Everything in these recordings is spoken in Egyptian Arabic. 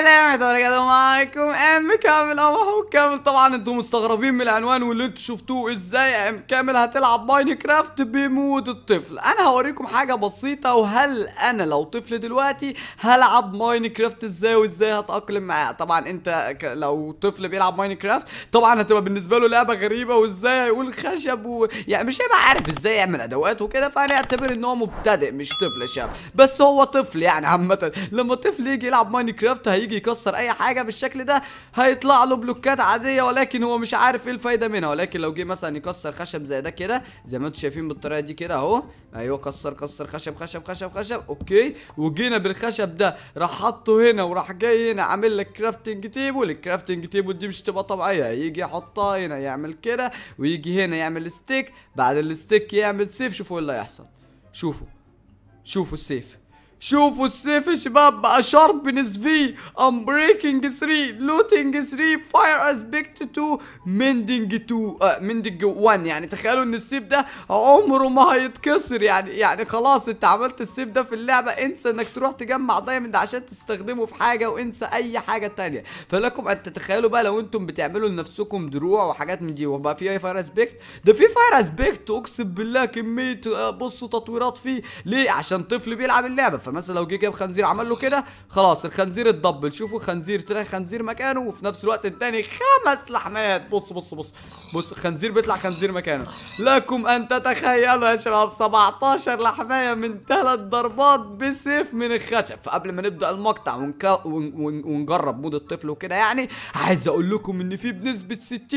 سلام عليكم معاكم ام كامل او محمود كامل طبعا انتم مستغربين من العنوان واللي انتم شفتوه ازاي ام كامل هتلعب ماينكرافت بمود الطفل انا هوريكم حاجه بسيطه وهل انا لو طفل دلوقتي هلعب ماينكرافت ازاي وازاي هتاقلم معاه طبعا انت ك... لو طفل بيلعب ماينكرافت طبعا هتبقى بالنسبه له لعبه غريبه وازاي هيقول خشب و... يعني مش هيبقى عارف ازاي يعمل ادوات وكده فهنعتبر ان هو مبتدئ مش طفل يا شباب بس هو طفل يعني عامه لما طفل يجي يلعب ماينكرافت هيجي يكسر اي حاجه بالشكل ده هيطلع له بلوكات عاديه ولكن هو مش عارف ايه الفايده منها ولكن لو جه مثلا يكسر خشب زي ده كده زي ما انتم شايفين بالطريقه دي كده اهو ايوه كسر كسر خشب خشب خشب خشب اوكي وجينا بالخشب ده راح حطه هنا وراح جاي هنا عامل لك كرافتنج تيبل الكرافتنج تيبل دي مش تبقى طبيعيه يجي يحطها هنا يعمل كده ويجي هنا يعمل ستيك بعد الستيك يعمل سيف شوفوا ايه اللي هيحصل شوفوا شوفوا السيف شوفوا السيف يا شباب بقى شاربنس في ام بريكنج 3 لوتنج 3 فاير اسبكت 2 مندنج 2 آه مندنج 1 يعني تخيلوا ان السيف ده عمره ما هيتكسر يعني يعني خلاص انت عملت السيف ده في اللعبه انسى انك تروح تجمع دايموند عشان تستخدمه في حاجه وانسى اي حاجه تانية فلكم ان تتخيلوا بقى لو انتم بتعملوا لنفسكم دروع وحاجات من دي وبقى في اي فاير اسبكت ده في فاير اسبكت اقسم بالله كميه آه، بصوا تطويرات فيه ليه عشان طفل بيلعب اللعبه فمثلا لو جه جاب خنزير عمل له كده خلاص الخنزير اتدبل شوفوا خنزير تلاقي خنزير مكانه وفي نفس الوقت التاني خمس لحمات بص بص بص بص خنزير بيطلع خنزير مكانه لكم ان تتخيلوا يا شباب 17 لحمايه من ثلاث ضربات بسيف من الخشب فقبل ما نبدا المقطع ونك... ون... ون... ونجرب مود الطفل وكده يعني عايز اقول لكم ان في بنسبه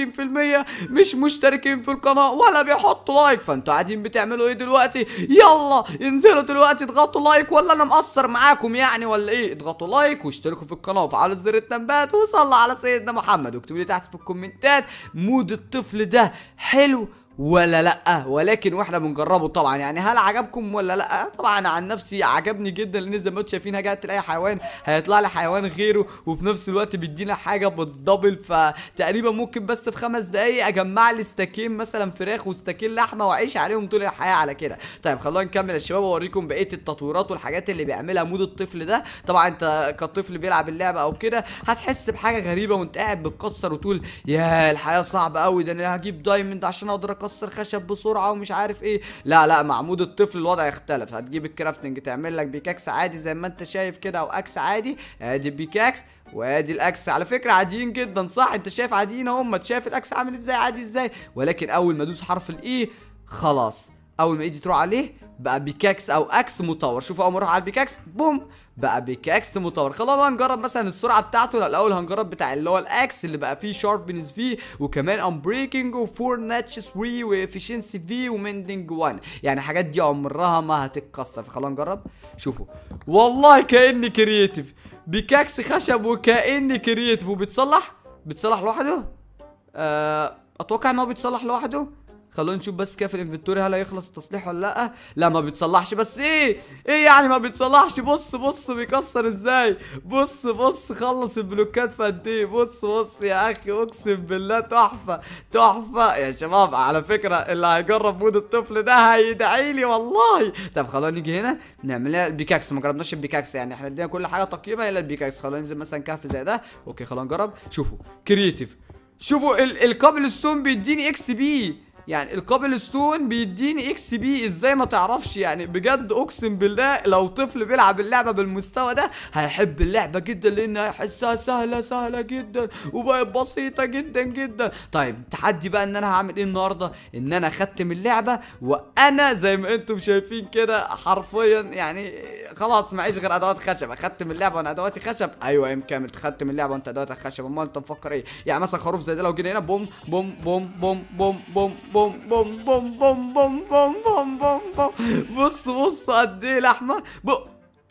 60% مش مشتركين في القناه ولا بيحطوا لايك فانتوا قاعدين بتعملوا ايه دلوقتي يلا انزلوا دلوقتي اضغطوا لايك ولا انا مقصر معاكم يعني ولا ايه اضغطوا لايك واشتركوا في القناه وفعلوا زر التنبيهات وصلوا على سيدنا محمد واكتبوا لي تحت في الكومنتات مود الطفل ده حلو ولا لا ولكن واحنا بنجربه طبعا يعني هل عجبكم ولا لا طبعا أنا عن نفسي عجبني جدا لان زي ما انتم شايفين هجت اي حيوان هيطلع لي حيوان غيره وفي نفس الوقت بيدينا حاجه بالدبل فتقريبا ممكن بس في خمس دقايق اجمع لي استاكين مثلا فراخ واستاكين لحمه واعيش عليهم طول الحياه على كده طيب خلونا نكمل يا شباب واوريكم بقيه التطويرات والحاجات اللي بيعملها مود الطفل ده طبعا انت كطفل بيلعب اللعبه او كده هتحس بحاجه غريبه وانت قاعد بتكسر وتقول يا الحياه صعبه قوي ده انا هجيب دايموند عشان اقدر اكسر خشب بسرعه ومش عارف ايه لا لا مع مود الطفل الوضع يختلف هتجيب الكرافتنج تعمل لك بيكاكس عادي زي ما انت شايف كده او اكس عادي ادي البيكاكس وادي الاكس على فكره عاديين جدا صح انت شايف عاديين اهم شايف الاكس عامل ازاي عادي ازاي ولكن اول ما ادوس حرف الاي خلاص اول ما ايدي تروح عليه بقى بيكاكس او اكس مطور شوفوا اول ما اروح على البيكاكس بوم بقى بيكاكس مطور خلاص بقى نجرب مثلا السرعه بتاعته لا الاول هنجرب بتاع اللي هو الاكس اللي بقى فيه شاربنس فيه وكمان ام بريكنج وفور ناتش 3 وافشنسي في ومندنج 1 يعني الحاجات دي عمرها ما هتتكسر فخلاص نجرب شوفوا والله كاني كرييتيف بيكاكس خشب وكاني كرييتيف وبيتصلح بيتصلح لوحده آه، اتوقع ان هو بيتصلح لوحده خلونا نشوف بس كيف الانفنتوري هل هيخلص التصليح ولا لا لا ما بيتصلحش بس ايه ايه يعني ما بيتصلحش بص بص بيكسر ازاي بص بص خلص البلوكات في قد ايه بص بص يا اخي اقسم بالله تحفه تحفه يا شباب على فكره اللي هيجرب مود الطفل ده هيدعي لي والله طب خلونا نيجي هنا نعملها البيكاكس ما جربناش البيكاكس يعني احنا ادينا كل حاجه تقييمها الا البيكاكس خلونا ننزل مثلا كهف زي ده اوكي خلونا نجرب شوفوا كرييتيف شوفوا ال الكابل ستون بيديني اكس بي يعني الكابل ستون بيديني اكس بي ازاي ما تعرفش يعني بجد اقسم بالله لو طفل بيلعب اللعبه بالمستوى ده هيحب اللعبه جدا لان هيحسها سهله سهله جدا وبقت بسيطه جدا جدا طيب التحدي بقى ان انا هعمل ايه النهارده ان انا اختم اللعبه وانا زي ما انتم شايفين كده حرفيا يعني خلاص معيش غير ادوات خشب اختم اللعبه وانا ادواتي خشب ايوه يا كامل تختم اللعبه وانت ادواتك خشب امال انت مفكر ايه يعني مثلا خروف زي ده لو جينا هنا بوم بوم بوم بوم بوم بوم بوم بوم بوم بوم بوم بوم بوم بوم بوم بص بص قد ايه لحمه بو-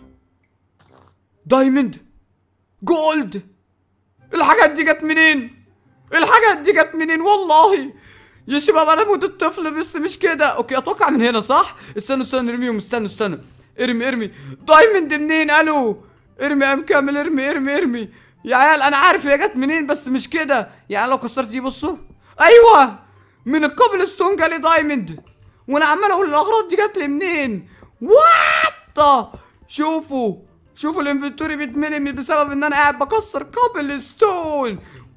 دايموند جولد الحاجات دي جت منين الحاجات دي جت منين والله يا شباب انا موت الطفل بس مش كده اوكي اتوقع من هنا صح استنوا استنوا نرميهم استنوا استنوا ارمي ارمي دايموند منين الو ارمي ام كامل ارمي ارمي ارمي يا عيال انا عارف هي جت منين بس مش كده يعني لو كسرت دي بصوا ايوه من الكوبل ستون جالي دايموند وانا عمال اقول الاغراض دي جت لي منين وات شوفوا شوفوا الانفنتوري بيتملي من- بسبب ان انا قاعد بكسر كابل ستون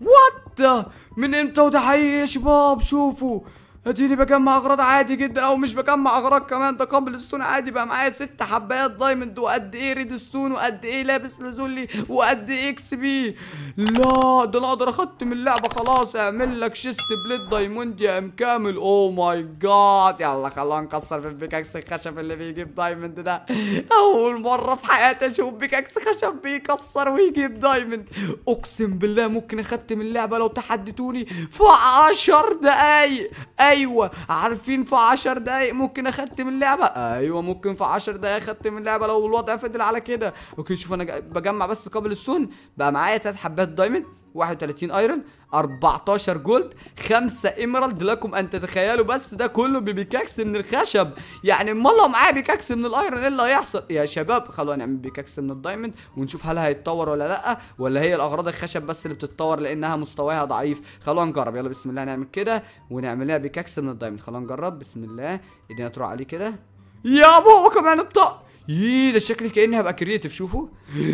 وات من امتى وده حقيقي يا شباب شوفوا اديني بجمع اغراض عادي جدا او مش بجمع اغراض كمان ده كابل ستون عادي بقى معايا ست حبايات دايموند وقد ايه ريد ستون وقد ايه لابس لازولي وقد ايه اكس بي لا ده انا اقدر اختم اللعبه خلاص اعمل لك شيست بليد دايموند يا ام كامل اوه ماي جاد يلا خلينا نكسر في البيكاكس الخشب اللي بيجيب دايموند ده اول مره في حياتي اشوف بيكاكس خشب بيكسر ويجيب دايموند اقسم بالله ممكن اختم اللعبه لو تحدتوني في عشر دقايق ايوه عارفين في عشر دقايق ممكن اختم اللعبه ايوه ممكن في عشر دقايق اختم اللعبه لو الوضع فضل على كده اوكي شوف انا جا- بجمع بس قبل ستون بقى معايا تلات حبات دايموند 31 ايرون 14 جولد 5 ايمرالد لكم ان تتخيلوا بس ده كله ببيكاكس من الخشب يعني امال لو معايا بيكاكس من الايرون ايه اللي هيحصل يا شباب خلونا نعمل بيكاكس من الدايموند ونشوف هل هيتطور ولا لا ولا هي الاغراض الخشب بس اللي بتتطور لانها مستواها ضعيف خلونا نجرب يلا بسم الله نعمل كده ونعمل لها بيكاكس من الدايموند خلونا نجرب بسم الله ايدينا تروح عليه كده يابا هو كمان الطق ييه ده شكلي كاني هبقى كرييتيف شوفوا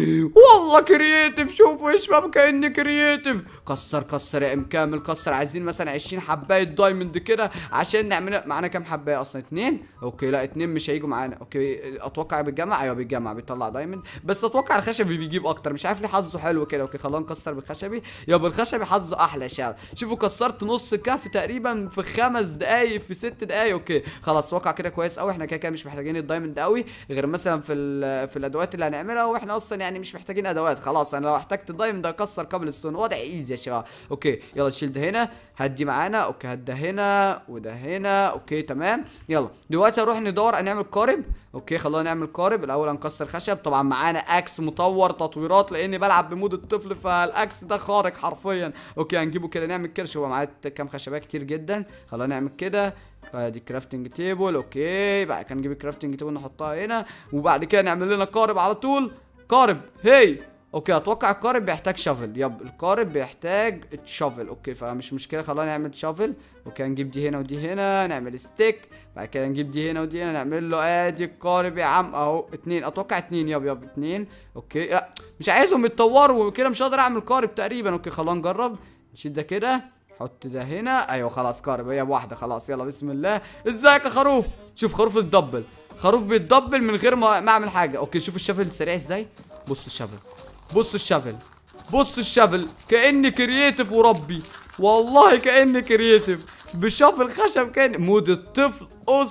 والله كرييتيف شوفوا يا شباب كاني كرييتيف كسر كسر يا ام كامل كسر عايزين مثلا 20 حبايه دايموند كده عشان نعمل معانا كام حبايه اصلا اتنين اوكي لا اتنين مش هيجوا معانا اوكي اتوقع بيتجمع ايوه بيتجمع بيطلع دايموند بس اتوقع الخشبي بيجيب اكتر مش عارف ليه حظه حلو كده اوكي خلينا نكسر بالخشبي يابا الخشبي حظه احلى يا شباب شوفوا كسرت نص كف تقريبا في خمس دقايق في ست دقايق اوكي خلاص اتوقع كده كويس قوي احنا كده كده مش محتاجين الدايموند قوي غير مثلا في ال- في الادوات اللي هنعملها واحنا اصلا يعني مش محتاجين ادوات خلاص انا لو احتجت الدايموند اكسر كابل ستون وضع ايزي يا شباب اوكي يلا نشيل ده هنا هدي معانا اوكي هات ده هنا وده هنا اوكي تمام يلا دلوقتي هنروح ندور هنعمل قارب اوكي خلونا نعمل قارب الاول هنكسر خشب طبعا معانا اكس مطور تطويرات لاني بلعب بمود الطفل فالاكس ده خارق حرفيا اوكي هنجيبه كده نعمل كده شوف معايا كام خشبيه كتير جدا خلونا نعمل كده ادي كرافتنج تيبل اوكي بعد كده نجيب الكرافتنج تيبل نحطها هنا وبعد كده نعمل لنا قارب على طول قارب هي اوكي اتوقع القارب بيحتاج شافل يب القارب بيحتاج شافل اوكي فمش مشكله خلينا نعمل شافل اوكي هنجيب دي هنا ودي هنا نعمل ستيك بعد كده نجيب دي هنا ودي هنا نعمل له ادي القارب يا عم اهو اتنين اتوقع اتنين يب يب اتنين اوكي لا مش عايزهم يتطوروا وكده مش هقدر اعمل قارب تقريبا اوكي خلينا نجرب نشيل ده كده حط ده هنا ايوه خلاص قارب هي بواحده خلاص يلا بسم الله ازيك يا خروف شوف خروف اتدبل خروف بيتدبل من غير ما ما اعمل حاجه اوكي شوف الشافل سريع ازاي بص الشافل بص الشافل بص الشافل كاني كرييتيف وربي والله كاني كرييتيف بشافل خشب كان مود الطفل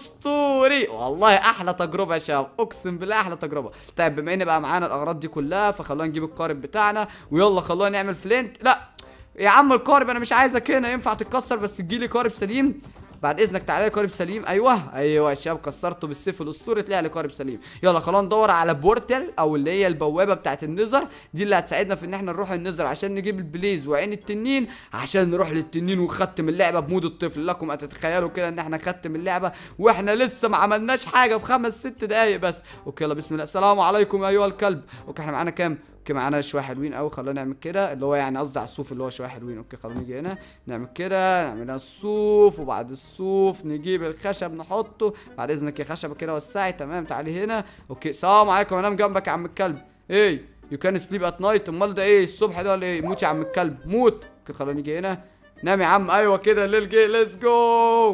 اسطوري والله احلى تجربه يا شباب اقسم بالله احلى تجربه طيب بما ان بقى معانا الاغراض دي كلها فخلونا نجيب القارب بتاعنا ويلا خلونا نعمل فلينت لا يا عم القارب انا مش عايزك هنا ينفع تتكسر بس تجيلي قارب سليم بعد اذنك تعالى لي قارب سليم ايوه ايوه يا شباب كسرته بالسيف الاسطوري طلع لي قارب سليم يلا خلينا ندور على بورتال او اللي هي البوابه بتاعت النزر دي اللي هتساعدنا في ان احنا نروح النزر عشان نجيب البليز وعين التنين عشان نروح للتنين ونختم اللعبه بمود الطفل لكم اتتخيلوا كده ان احنا نختم اللعبه واحنا لسه ما عملناش حاجه في خمس ست دقايق بس اوكي يلا بسم الله السلام عليكم ايها الكلب اوكي احنا معانا كام اوكي معانا شويه حلوين قوي خلينا نعمل كده اللي هو يعني قصدي على الصوف اللي هو شويه حلوين اوكي خلينا نيجي هنا نعمل كده نعملها الصوف وبعد الصوف نجيب الخشب نحطه بعد اذنك يا خشبه كده وسعي تمام تعالي هنا اوكي السلام عليكم انام جنبك يا عم الكلب ايه يو كان سليب ات نايت امال ده ايه الصبح ده ولا ايه موت يا عم الكلب موت اوكي خلينا نيجي هنا نام يا عم ايوه كده الليل جه ليتس جو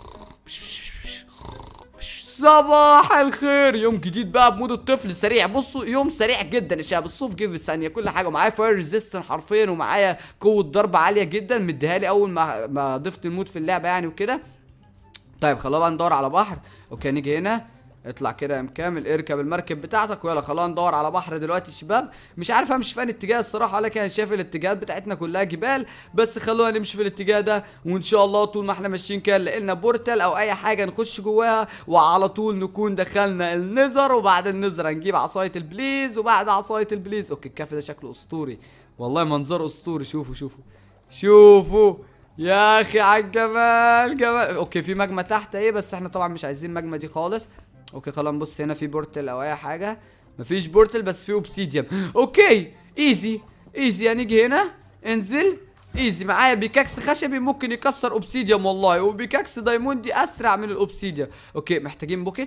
صباح الخير يوم جديد بقى بمود الطفل سريع بصوا يوم سريع جدا يا شباب الصوف جه بالثانيه كل حاجه ومعايا فاير ريزيستنت حرفيا ومعايا قوه ضرب عاليه جدا مديها لي اول ما ما ضفت المود في اللعبه يعني وكده طيب خلونا بقى ندور على بحر اوكي نيجي هنا اطلع كده يا مكامل اركب المركب بتاعتك ويلا خلونا ندور على بحر دلوقتي يا شباب مش عارف امشي في انهي اتجاه الصراحه ولكن انا شايف الاتجاهات بتاعتنا كلها جبال بس خلونا نمشي في الاتجاه ده وان شاء الله طول ما احنا ماشيين كده نلاقي لنا بورتال او اي حاجه نخش جواها وعلى طول نكون دخلنا النزر وبعد النزر هنجيب عصايه البليز وبعد عصايه البليز اوكي الكهف ده شكله اسطوري والله منظره اسطوري شوفوا شوفوا شوفوا يا اخي على الجمال جمال اوكي في مجمع تحت ايه بس احنا طبعا مش عايزين المجمع دي خالص اوكي خلاص نبص هنا في بورتل او اي حاجه مفيش بورتل بس في اوبسيديان اوكي ايزي ايزي هنيجي هنا انزل ايزي معايا بيكاكس خشبي ممكن يكسر اوبسيديان والله وبيكاكس دايموندي اسرع من الاوبسيديان اوكي محتاجين بوكيت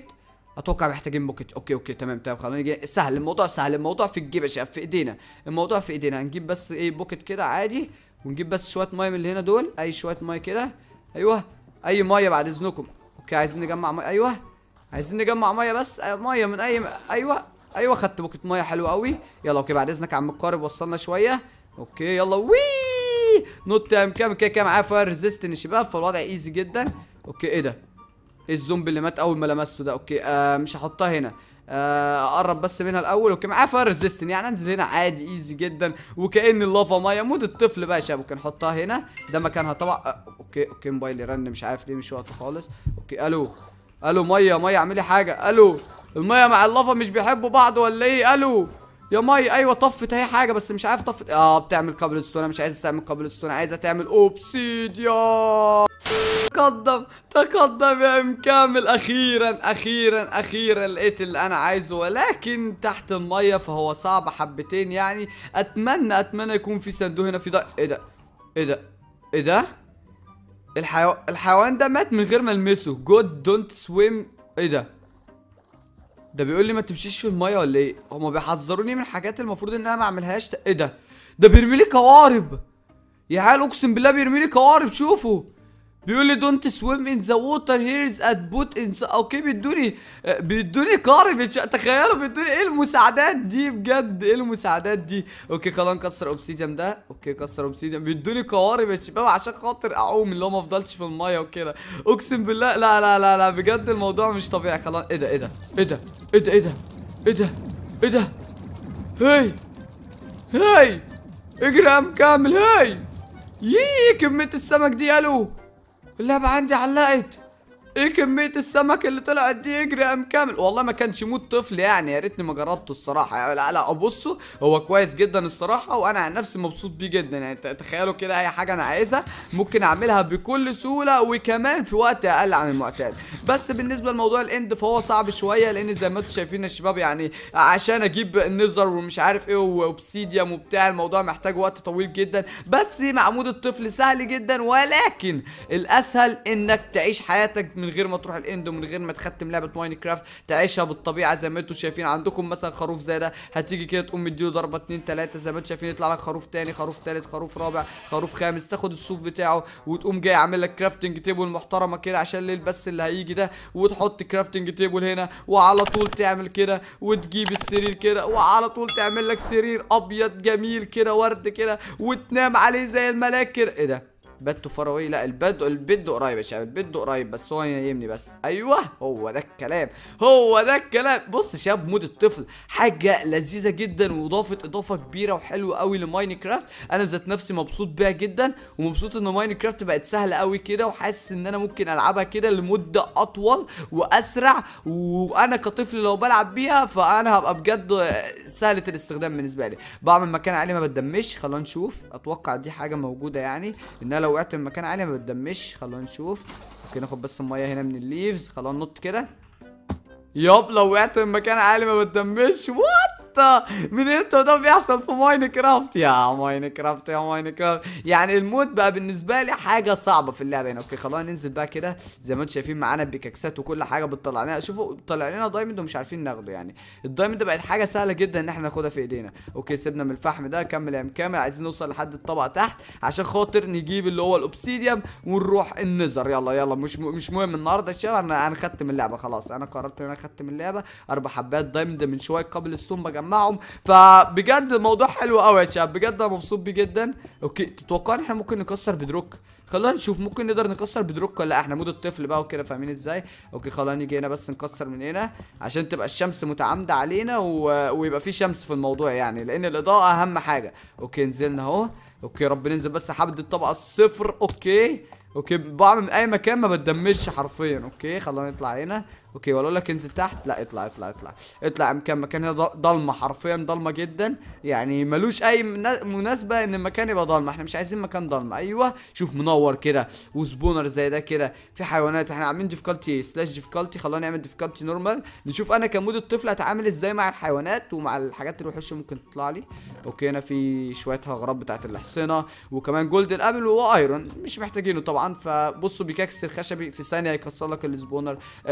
اتوقع محتاجين بوكيت اوكي اوكي تمام تمام خلينا نجي سهل الموضوع سهل الموضوع في الجيب يا شباب في ايدينا الموضوع في ايدينا هنجيب بس ايه بوكيت كده عادي ونجيب بس شويه ميه من اللي هنا دول اي شويه ميه كده ايوه اي ميه بعد اذنكم اوكي عايزين نجمع ميه ايوه عايزين نجمع ميه بس آه، ميه من اي ايوه ايوه خدت بوكيت ميه حلوه قوي يلا اوكي بعد اذنك يا عم القارب وصلنا شويه اوكي يلا وي نط يا كام كده كده معايا فاير ريزيستنت يا شباب فالوضع ايزي جدا اوكي ايه ده ايه الزومبي اللي مات اول ما لمسته ده اوكي آه مش هحطها هنا آه، اقرب بس منها الاول اوكي معايا فاير ريزيستنت يعني انزل هنا عادي ايزي جدا وكأن اللافا ميه مود الطفل بقى يا شباب ممكن نحطها هنا ده مكانها طبعا آه، اوكي اوكي موبايلي رن مش عارف ليه مش وقته خالص اوكي الو الو ميه ميه اعملي حاجه الو الميه مع اللافا مش بيحبوا بعض ولا ايه الو يا مي ايوه طفت اهي حاجه بس مش عارف طفت اه بتعمل كابل ستون انا مش عايزه تعمل كابل ستون عايزه تعمل اوبسيديا تقدم تقدم يا ام كامل اخيرا اخيرا اخيرا لقيت اللي انا عايزه ولكن تحت الميه فهو صعب حبتين يعني اتمنى اتمنى يكون في صندوق هنا في ده ايه ده ايه ده ايه ده الحيو... الحيوان ده مات من غير ما المسه جود دونت سويم ايه ده ده بيقول لي ما تمشيش في الميه ولا ايه هما بيحذروني من حاجات المفروض ان انا ما اعملهاش ايه ده ده بيرمي لي قوارب يا عيال اقسم بالله بيرمي لي قوارب شوفوا بيقول لي دونت سويم ان ذا ووتر هيرز ات بوت ان اوكي بيدوني آه، بيدوني قارب يتش- تخيلوا بيدوني ايه المساعدات دي بجد ايه المساعدات دي اوكي خلاص نكسر اوبسيديان ده اوكي كسر اوبسيديان بيدوني قوارب يا شباب عشان خاطر اعوم اللي هو ما افضلش في الميه وكده اقسم بالله لا لا لا لا بجد الموضوع مش طبيعي خلاص ايه ده ايه ده ايه ده ايه ده ايه ده ايه ده ايه ده هاي هاي اجري يا ام كامل هاي يي كمية السمك دي الو اللعبة عندي علقت ايه كمية السمك اللي طلعت دي يجري يا ام كامل والله ما كانش موت طفل يعني يا ريتني ما جربته الصراحة يعني لا لا بصوا هو كويس جدا الصراحة وانا عن نفسي مبسوط بيه جدا يعني ت- تخيلوا كده اي حاجة انا عايزها ممكن اعملها بكل سهولة وكمان في وقت اقل عن المعتاد بس بالنسبة لموضوع الاند فهو صعب شوية لان زي ما انتم شايفين يا شباب يعني عشان اجيب النظر ومش عارف ايه واوبسيديوم وبتاع الموضوع محتاج وقت طويل جدا بس مع عمود الطفل سهل جدا ولكن الاسهل انك تعيش حياتك من غير ما تروح الاند ومن غير ما تختم لعبه ماينكرافت تعيشها بالطبيعه زي ما انتم شايفين عندكم مثلا خروف زي ده هتيجي كده تقوم مديله ضربه اتنين تلاته زي ما انتم شايفين يطلع لك خروف تاني خروف تالت خروف رابع خروف خامس تاخد الصوف بتاعه وتقوم جاي عامل لك كرافتنج تيبل محترمه كده عشان الليل بس اللي هيجي ده وتحط كرافتنج تيبل هنا وعلى طول تعمل كده وتجيب السرير كده وعلى طول تعمل لك سرير ابيض جميل كده ورد كده وتنام عليه زي الملاك كده ايه ده بيت فاروي لا البد البد قريب يا شباب البد قريب بس هو ينيمني بس ايوه هو ده الكلام هو ده الكلام بص يا شباب مود الطفل حاجه لذيذه جدا واضافت اضافه كبيره وحلوه قوي لماينكرافت انا ذات نفسي مبسوط بيها جدا ومبسوط ان ماينكرافت بقت سهله قوي كده وحاسس ان انا ممكن العبها كده لمده اطول واسرع وانا كطفل لو بلعب بيها فانا هبقى بجد سهله الاستخدام بالنسبه لي بعمل مكان عالي ما بتدمش خلينا نشوف اتوقع دي حاجه موجوده يعني ان انا لو وقعت من مكان عالي ما بتدمش خلينا نشوف ممكن ناخد بس الميه هنا من الليفز خلينا ننط كده ياب لو وقعت من مكان عالي ما بتدمش وات من امتى ده بيحصل في ماينكرافت يا ماينكرافت يا ماينكرافت يعني الموت بقى بالنسبه لي حاجه صعبه في اللعبه هنا اوكي خلاص ننزل بقى كده زي ما انتم شايفين معانا بيكاكسات وكل حاجه بتطلع لنا شوفوا بتطلع لنا دايموند ومش عارفين ناخده يعني الدايموند بقت حاجه سهله جدا ان احنا ناخدها في ايدينا اوكي سيبنا من الفحم ده كمل يا مكمل عايزين نوصل لحد الطبقه تحت عشان خاطر نجيب اللي هو الاوبسيديوم ونروح النزر يلا يلا مش م... مش مهم النهارده يا شباب انا انا ختم اللعبه خلاص انا قررت ان انا اختم اللعبه اربع حبات دايموند من شويه قبل السوم بجمعهم فبجد الموضوع حلو قوي يا شباب بجد انا مبسوط بيه جدا اوكي تتوقعوا ان احنا ممكن نكسر بدروك خلينا نشوف ممكن نقدر نكسر بدروك ولا لأ؟ احنا مود الطفل بقى وكده فاهمين ازاي اوكي خلينا نيجي هنا بس نكسر من هنا عشان تبقى الشمس متعامده علينا و... ويبقى في شمس في الموضوع يعني لان الاضاءه اهم حاجه اوكي نزلنا اهو اوكي رب ننزل بس حبد الطبقه الصفر اوكي اوكي بعمل من اي مكان ما بتدمجش حرفيا اوكي خلينا نطلع هنا اوكي ولا اقول لك انزل تحت لا اطلع اطلع اطلع اطلع مكان مكان هنا ضل- ضلمه حرفيا ضلمه جدا يعني ملوش اي منا- مناسبه ان المكان يبقى ضلمه احنا مش عايزين مكان ضلمه ايوه شوف منور كده وسبونر زي ده كده في حيوانات احنا عاملين ديفيكالتي سلاش ديفيكالتي خلينا نعمل ديفيكالتي نورمال نشوف انا كمود الطفل هتعامل ازاي مع الحيوانات ومع الحاجات الوحشه ممكن تطلع لي اوكي هنا في شويه اغراض بتاعت الحصينه وكمان جولد الابل وايرون مش محتاجينه طبعا فبصوا بيكسر خشبي في ثانيه يكسر لك السبونر آه اللافا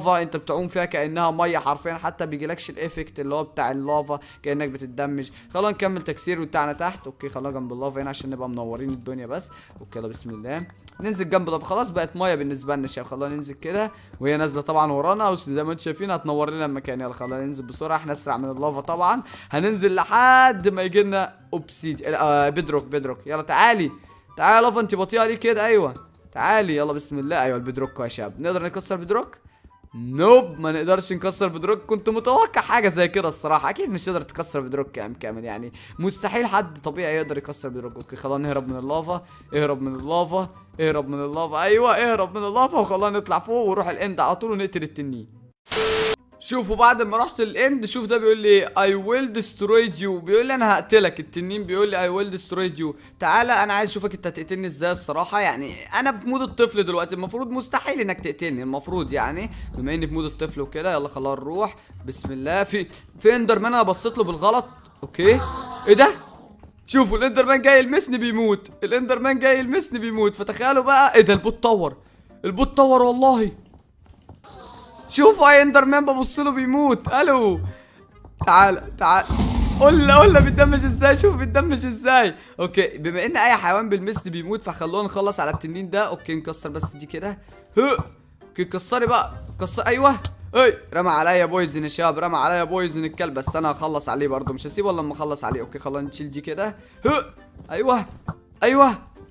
لافا انت بتعوم فيها كانها ميه حرفيا حتى بيجيلكش الايفكت اللي هو بتاع اللافا كانك بتتدمج خلينا نكمل تكسير بتاعنا تحت اوكي خلينا جنب اللافا هنا عشان نبقى منورين الدنيا بس اوكي يلا بسم الله ننزل جنب اللافا خلاص بقت ميه بالنسبه لنا شايف خلينا ننزل كده وهي نازله طبعا ورانا وزي ما انتم شايفين هتنور لنا المكان يلا خلينا ننزل بسرعه احنا اسرع من اللافا طبعا هننزل لحد ما يجي لنا اوبسيد آه بيدروك بيدروك يلا تعالي تعالي يا لافا انت بطيئه ليه كده ايوه تعالي يلا بسم الله ايوه البيدروك يا شباب نقدر نكسر بيدروك نوب ما نقدرش نكسر بدروك كنت متوقع حاجه زي كده الصراحه اكيد مش تقدر تكسر بدروك كام كامل يعني مستحيل حد طبيعي يقدر يكسر بدروك اوكي خلينا نهرب من اللافا اهرب من اللافا اهرب من اللافا ايوه اهرب من اللافا وخلينا نطلع فوق ونروح الاند على طول ونقتل التنين شوفوا بعد ما رحت الاند شوف ده بيقول لي اي ويل ديسترويد يو بيقول لي انا هقتلك التنين بيقول لي اي ويل ديسترويد يو تعالى انا عايز اشوفك انت هتقتلني ازاي الصراحه يعني انا في مود الطفل دلوقتي المفروض مستحيل انك تقتلني المفروض يعني بما اني في مود الطفل وكده يلا خلاص نروح بسم الله في في اندرمان انا بصيت له بالغلط اوكي ايه ده شوفوا الاندرمان جاي يلمسني بيموت الاندرمان جاي يلمسني بيموت فتخيلوا بقى ايه ده البوت طور البوت طور والله شوفوا اي اندرمان ببص له بيموت الو تعال تعال قول قول له بيتدمج ازاي شوف بيتدمج ازاي اوكي بما ان اي حيوان بالمثل بيموت فخلونا نخلص على التنين ده اوكي نكسر بس دي كده ها اوكي كسري بقى كسر ايوه اي رمى عليا بويزن يا شباب رمى عليا بويزن الكلب بس انا هخلص عليه برضه مش هسيبه الا لما اخلص عليه اوكي خلينا نشيل دي كده ها ايوه ايوه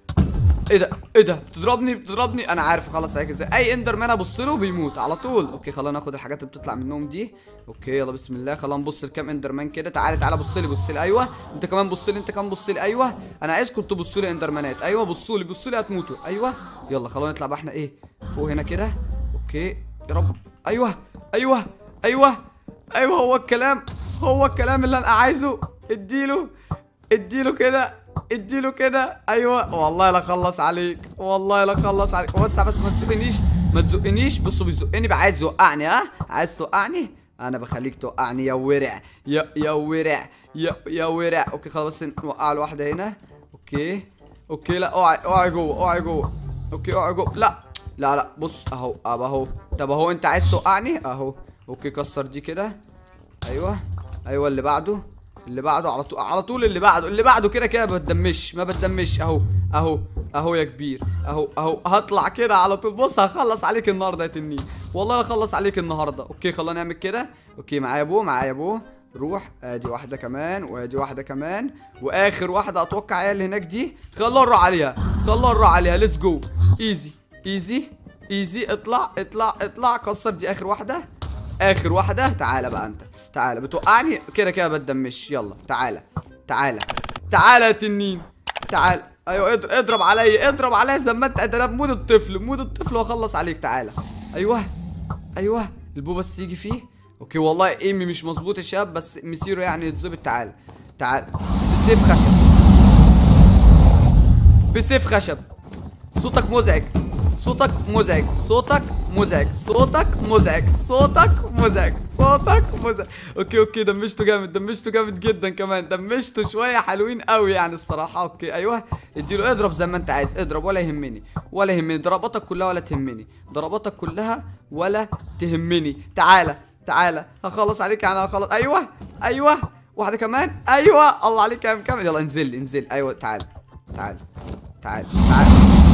ايه ده ايه ده بتضربني بتضربني انا عارف اخلص عليك ازاي اي اندر مان ابص له بيموت على طول اوكي خلينا ناخد الحاجات اللي بتطلع منهم دي اوكي يلا بسم الله خلينا نبص لكام اندر مان كده تعالى تعالى بص لي بص لي ايوه انت كمان بص لي انت كمان بص لي ايوه انا عايزكم تبصوا لي اندر مانات ايوه بصوا لي بصوا لي هتموتوا ايوه يلا خلينا نطلع بقى احنا ايه فوق هنا كده اوكي يا رب ايوه ايوه ايوه ايوه هو الكلام هو الكلام اللي انا عايزه اديله اديله كده اديله كده ايوه والله لا اخلص عليك والله لا اخلص عليك وسع بس ما تزقنيش ما تزقنيش بصوا بيزقني بقى عايز يوقعني ها عايز توقعني انا بخليك توقعني يا ورع يا يا ورع يا يا ورع اوكي خلاص بس نوقع له واحده هنا اوكي اوكي لا اوعي اوعي جوه اوعي جوه اوكي اوعي جوه لا لا لا بص اهو اب اهو طب اهو انت عايز توقعني اهو اوكي كسر دي كده ايوه ايوه اللي بعده اللي بعده على طول على طول اللي بعده اللي بعده كده كده ما بتدمش ما بتدمش اهو اهو اهو يا كبير اهو اهو هطلع كده على طول بص هخلص عليك النهارده يا تنين والله هخلص عليك النهارده اوكي خلينا نعمل كده اوكي معايا ابوه معايا ابوه روح ادي واحده كمان وادي واحده كمان واخر واحده اتوقع هي اللي هناك دي خلينا نروح عليها خلينا نروح عليها ليتس جو ايزي ايزي ايزي اطلع اطلع اطلع كسر دي اخر واحده اخر واحده تعالى بقى انت تعالى بتوقعني كده كده بتدمش يلا تعالى تعالى تعالى يا تنين تعالى ايوه اضرب اضرب عليا اضرب عليا زي ما انت انا بمود الطفل مود الطفل واخلص عليك تعالى ايوه ايوه البو بس يجي فيه اوكي والله ايمي مش مظبوط يا شباب بس مسيره يعني يتظبط تعالى تعالى بسيف خشب بسيف خشب صوتك مزعج صوتك مزعج صوتك مزعج صوتك مزعج صوتك مزعج صوتك مزعج اوكي اوكي دمشته جامد دمشته جامد جدا كمان دمشته شويه حلوين قوي يعني الصراحه اوكي ايوه اديله اضرب زي ما انت عايز اضرب ولا يهمني ولا يهمني ضرباتك كلها ولا تهمني ضرباتك كلها ولا تهمني تعالى تعالى هخلص عليك انا هخلص ايوه ايوه واحده كمان ايوه الله عليك يا كامل يلا انزل لي انزل ايوه تعالى تعالى تعالى تعالى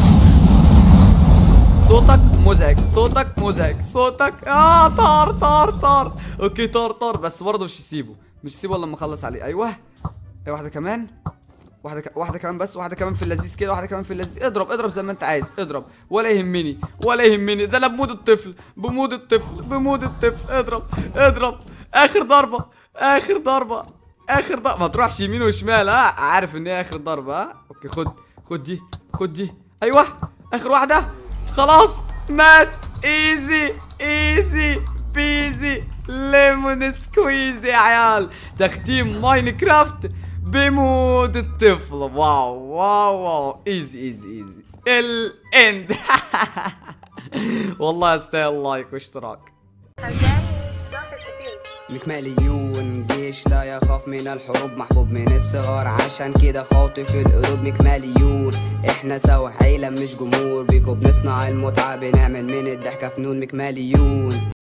صوتك مزعج صوتك مزعج صوتك اه طار طار طار اوكي طار طار بس برضه مش هسيبه مش هسيبه الا لما اخلص عليه ايوه ايوه واحده كمان واحده ك... واحده كمان بس واحده كمان في اللذيذ كده واحده كمان في اللذيذ اضرب اضرب زي ما انت عايز اضرب ولا يهمني ولا يهمني ده انا بمود الطفل بمود الطفل بمود الطفل اضرب اضرب اخر ضربه اخر ضربه اخر ضربه ما تروحش يمين وشمال ها عارف ان هي اخر ضربه ها اوكي خد خد دي خد دي ايوه اخر واحده خلاص مات ايزي ايزي بيزي ليمون سكويزي يا عيال تختيم ماينكرافت بمود الطفل واو واو واو ايزي ايزي ايزي الاند والله يستاهل لايك واشتراك مكماليون جيش لا يخاف من الحروب محبوب من الصغار عشان كده خاطف القلوب مكماليون احنا سوا عيلة مش جمهور بيكو بنصنع المتعة بنعمل من الضحكة فنون مكماليون